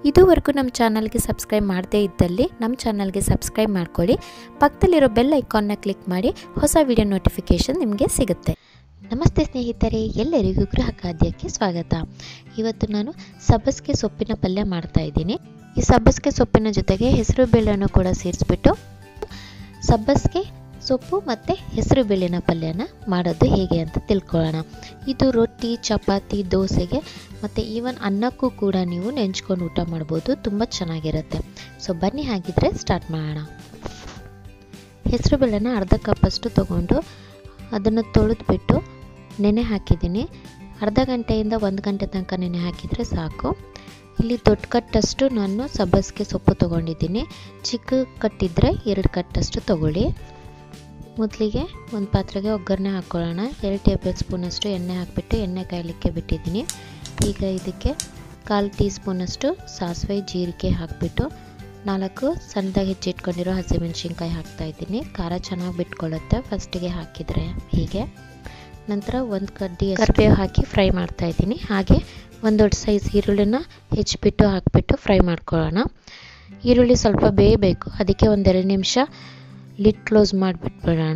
ಇದುವರೆಗೂ ನಮ್ಮ ಚಾನಲ್ಗೆ ಸಬ್ಸ್ಕ್ರೈಬ್ ಮಾಡದೇ ಇದ್ದಲ್ಲಿ ನಮ್ಮ ಚಾನಲ್ಗೆ ಸಬ್ಸ್ಕ್ರೈಬ್ ಮಾಡ್ಕೊಳ್ಳಿ ಪಕ್ಕದಲ್ಲಿರೋ ಬೆಲ್ ಐಕಾನ್ನ ಕ್ಲಿಕ್ ಮಾಡಿ ಹೊಸ ವಿಡಿಯೋ ನೋಟಿಫಿಕೇಷನ್ ನಿಮಗೆ ಸಿಗುತ್ತೆ ನಮಸ್ತೆ ಸ್ನೇಹಿತರೆ ಎಲ್ಲರಿಗೂ ಗೃಹ ಖಾದ್ಯಕ್ಕೆ ಸ್ವಾಗತ ಇವತ್ತು ನಾನು ಸಬ್ಬಸಿಗೆ ಸೊಪ್ಪಿನ ಪಲ್ಯ ಮಾಡ್ತಾ ಇದ್ದೀನಿ ಈ ಸಬ್ಬಸಿಗೆ ಸೊಪ್ಪಿನ ಜೊತೆಗೆ ಹೆಸರು ಬೇಳೆಯನ್ನು ಕೂಡ ಸೇರಿಸ್ಬಿಟ್ಟು ಸಬ್ಬಸಿಗೆ ಸೊಪ್ಪು ಮತ್ತು ಹೆಸರು ಬೇಳೆನ ಪಲ್ಯನ ಮಾಡೋದು ಹೇಗೆ ಅಂತ ತಿಳ್ಕೊಳ್ಳೋಣ ಇದು ರೊಟ್ಟಿ ಚಪಾತಿ ದೋಸೆಗೆ ಮತ್ತು ಈವನ್ ಅನ್ನಕ್ಕೂ ಕೂಡ ನೀವು ನೆಂಚ್ಕೊಂಡು ಊಟ ಮಾಡ್ಬೋದು ತುಂಬ ಚೆನ್ನಾಗಿರುತ್ತೆ ಸೊ ಬನ್ನಿ ಹಾಗಿದ್ರೆ ಸ್ಟಾರ್ಟ್ ಮಾಡೋಣ ಹೆಸರು ಬೇಳೆನ ಅರ್ಧ ಕಪ್ಪಷ್ಟು ತೊಗೊಂಡು ಅದನ್ನು ತೊಳೆದ್ಬಿಟ್ಟು ನೆನೆ ಹಾಕಿದ್ದೀನಿ ಅರ್ಧ ಗಂಟೆಯಿಂದ ಒಂದು ಗಂಟೆ ತನಕ ನೆನೆ ಹಾಕಿದರೆ ಸಾಕು ಇಲ್ಲಿ ದೊಡ್ಡ ಕಟ್ಟಷ್ಟು ನಾನು ಸಬ್ಬಸಿಗೆ ಸೊಪ್ಪು ತೊಗೊಂಡಿದ್ದೀನಿ ಚಿಕ್ಕ ಕಟ್ಟಿದ್ರೆ ಎರಡು ಕಟ್ಟಷ್ಟು ತೊಗೊಳ್ಳಿ ಮೊದಲಿಗೆ ಒಂದು ಪಾತ್ರೆಗೆ ಒಗ್ಗರಣೆ ಹಾಕ್ಕೊಳ್ಳೋಣ ಎರಡು ಟೇಬಲ್ ಸ್ಪೂನಷ್ಟು ಎಣ್ಣೆ ಹಾಕಿಬಿಟ್ಟು ಎಣ್ಣೆ ಕಾಯಲಿಕ್ಕೆ ಬಿಟ್ಟಿದ್ದೀನಿ ಈಗ ಇದಕ್ಕೆ ಕಾಲು ಟೀ ಸ್ಪೂನಷ್ಟು ಸಾಸಿವೆ ಜೀರಿಗೆ ಹಾಕಿಬಿಟ್ಟು ನಾಲ್ಕು ಸಣ್ಣದಾಗಿ ಹೆಚ್ಚಿಟ್ಕೊಂಡಿರೋ ಹಸಿಮೆಣ್ಸಿನ್ಕಾಯಿ ಹಾಕ್ತಾಯಿದ್ದೀನಿ ಖಾರ ಚೆನ್ನಾಗಿ ಬಿಟ್ಕೊಳ್ಳುತ್ತೆ ಫಸ್ಟಿಗೆ ಹಾಕಿದರೆ ಹೀಗೆ ನಂತರ ಒಂದು ಕಡ್ಡಿ ಕರಿಬೇವು ಹಾಕಿ ಫ್ರೈ ಮಾಡ್ತಾಯಿದ್ದೀನಿ ಹಾಗೆ ಒಂದು ದೊಡ್ಡ ಸೈಜ್ ಈರುಳ್ಳಿನ ಹೆಚ್ಚಿಬಿಟ್ಟು ಹಾಕಿಬಿಟ್ಟು ಫ್ರೈ ಮಾಡ್ಕೊಳ್ಳೋಣ ಈರುಳ್ಳಿ ಸ್ವಲ್ಪ ಬೇಯಬೇಕು ಅದಕ್ಕೆ ಒಂದೆರಡು ನಿಮಿಷ ಲಿಡ್ ಕ್ಲೋಸ್ ಮಾಡಿಬಿಟ್ಬಿಡೋಣ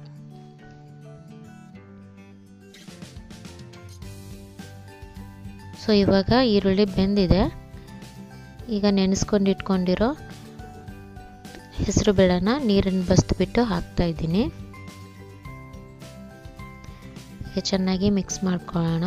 ಸೊ ಇವಾಗ ಈರುಳ್ಳಿ ಬೆಂದಿದೆ ಈಗ ನೆನೆಸ್ಕೊಂಡು ಇಟ್ಕೊಂಡಿರೋ ಹೆಸರು ಬೇಳೆನ ನೀರನ್ನು ಬಸ್ದುಬಿಟ್ಟು ಹಾಕ್ತಾ ಇದ್ದೀನಿ ಈಗ ಚೆನ್ನಾಗಿ ಮಿಕ್ಸ್ ಮಾಡ್ಕೊಳ್ಳೋಣ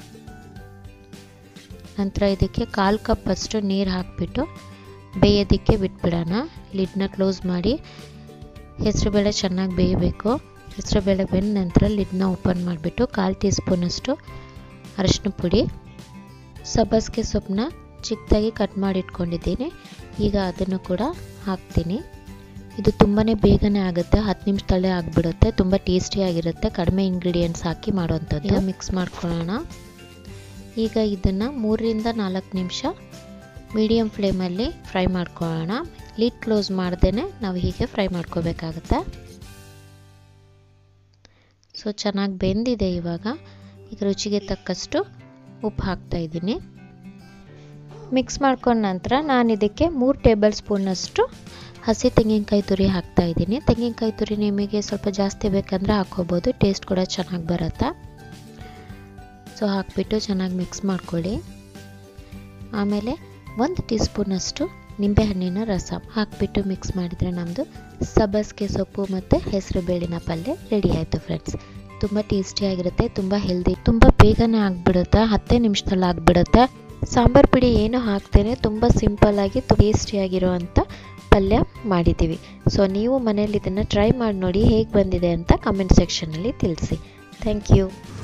ನಂತರ ಇದಕ್ಕೆ ಕಾಲು ಕಪ್ಪಷ್ಟು ನೀರು ಹಾಕಿಬಿಟ್ಟು ಬೇಯೋದಕ್ಕೆ ಬಿಟ್ಬಿಡೋಣ ಲಿಡ್ನ ಕ್ಲೋಸ್ ಮಾಡಿ ಹೆಸರುಬೇಳೆ ಚೆನ್ನಾಗಿ ಬೇಯಬೇಕು ಹೆಸರುಬೇಳೆ ಬೆಂದ ನಂತರ ಲಿಡ್ನ ಓಪನ್ ಮಾಡಿಬಿಟ್ಟು ಕಾಲು ಟೀ ಸ್ಪೂನಷ್ಟು ಅರಿಶಿನ ಪುಡಿ ಸಬ್ಬಸಿಗೆ ಸೊಪ್ಪನ್ನ ಚಿಕ್ಕದಾಗಿ ಕಟ್ ಮಾಡಿ ಇಟ್ಕೊಂಡಿದ್ದೀನಿ ಈಗ ಅದನ್ನು ಕೂಡ ಹಾಕ್ತೀನಿ ಇದು ತುಂಬಾ ಬೇಗನೆ ಆಗುತ್ತೆ ಹತ್ತು ನಿಮಿಷದಲ್ಲೇ ಆಗಿಬಿಡುತ್ತೆ ತುಂಬ ಟೇಸ್ಟಿಯಾಗಿರುತ್ತೆ ಕಡಿಮೆ ಇಂಗ್ರೀಡಿಯೆಂಟ್ಸ್ ಹಾಕಿ ಮಾಡೋವಂಥದ್ದು ಮಿಕ್ಸ್ ಮಾಡ್ಕೊಳ್ಳೋಣ ಈಗ ಇದನ್ನು ಮೂರರಿಂದ ನಾಲ್ಕು ನಿಮಿಷ ಮೀಡಿಯಮ್ ಫ್ಲೇಮಲ್ಲಿ ಫ್ರೈ ಮಾಡ್ಕೊಳ್ಳೋಣ ಲಿಡ್ ಕ್ಲೋಸ್ ಮಾಡ್ದೇ ನಾವು ಹೀಗೆ ಫ್ರೈ ಮಾಡ್ಕೋಬೇಕಾಗತ್ತೆ ಸೊ ಚೆನ್ನಾಗಿ ಬೆಂದಿದೆ ಇವಾಗ ಈಗ ರುಚಿಗೆ ತಕ್ಕಷ್ಟು ಉಪ್ಪು ಹಾಕ್ತಾ ಇದ್ದೀನಿ ಮಿಕ್ಸ್ ಮಾಡ್ಕೊಂಡ ನಂತರ ನಾನು ಇದಕ್ಕೆ ಮೂರು ಟೇಬಲ್ ಸ್ಪೂನಷ್ಟು ಹಸಿ ತೆಂಗಿನಕಾಯಿ ತುರಿ ಹಾಕ್ತಾ ಇದ್ದೀನಿ ತೆಂಗಿನಕಾಯಿ ತುರಿ ನಿಮಗೆ ಸ್ವಲ್ಪ ಜಾಸ್ತಿ ಬೇಕಂದರೆ ಹಾಕ್ಕೋಬೋದು ಟೇಸ್ಟ್ ಕೂಡ ಚೆನ್ನಾಗಿ ಬರುತ್ತೆ ಸೊ ಹಾಕ್ಬಿಟ್ಟು ಚೆನ್ನಾಗಿ ಮಿಕ್ಸ್ ಮಾಡ್ಕೊಳ್ಳಿ ಆಮೇಲೆ ಒಂದು ಟೀ ಸ್ಪೂನಷ್ಟು ನಿಂಬೆಹಣ್ಣಿನ ರಸ ಹಾಕಿಬಿಟ್ಟು ಮಿಕ್ಸ್ ಮಾಡಿದರೆ ನಮ್ಮದು ಸಬ್ಬಸಿಗೆ ಸೊಪ್ಪು ಮತ್ತು ಹೆಸರು ಬೇಳಿನ ಪಲ್ಯ ರೆಡಿ ಆಯಿತು ಫ್ರೆಂಡ್ಸ್ ತುಂಬ ಟೇಸ್ಟಿಯಾಗಿರುತ್ತೆ ತುಂಬ ಹೆಲ್ದಿ ತುಂಬ ಬೇಗನೆ ಆಗಿಬಿಡುತ್ತೆ ಹತ್ತೇ ನಿಮಿಷದಲ್ಲಿ ಆಗಿಬಿಡುತ್ತೆ ಸಾಂಬಾರು ಪುಡಿ ಏನು ಹಾಕ್ತೇನೆ ತುಂಬ ಸಿಂಪಲ್ಲಾಗಿ ಟೇಸ್ಟಿಯಾಗಿರೋವಂಥ ಪಲ್ಯ ಮಾಡಿದ್ದೀವಿ ಸೊ ನೀವು ಮನೇಲಿ ಇದನ್ನು ಟ್ರೈ ಮಾಡಿ ನೋಡಿ ಹೇಗೆ ಬಂದಿದೆ ಅಂತ ಕಮೆಂಟ್ ಸೆಕ್ಷನಲ್ಲಿ ತಿಳಿಸಿ ಥ್ಯಾಂಕ್ ಯು